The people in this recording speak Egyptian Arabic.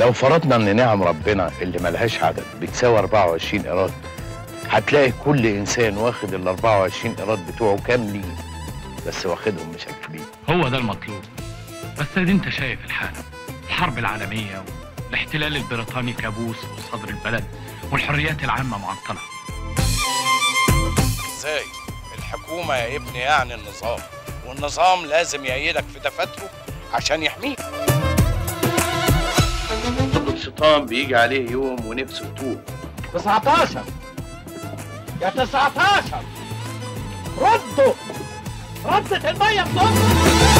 لو فرضنا ان نعم ربنا اللي ملهاش عدد بتساوي 24 ايراد هتلاقي كل انسان واخد ال 24 ايراد بتوعه كاملين بس واخدهم مشكلين هو ده المطلوب بس ادي انت شايف الحالة الحرب العالمية والاحتلال البريطاني كابوس وصدر البلد والحريات العامة معطلة ازاي الحكومة يا ابني يعني النظام والنظام لازم يأيدك في دفاتره عشان يحميك الشيطان بيجي عليه يوم ونفسه تتوب 19 يا 19 ردوا ردت الميه بصوت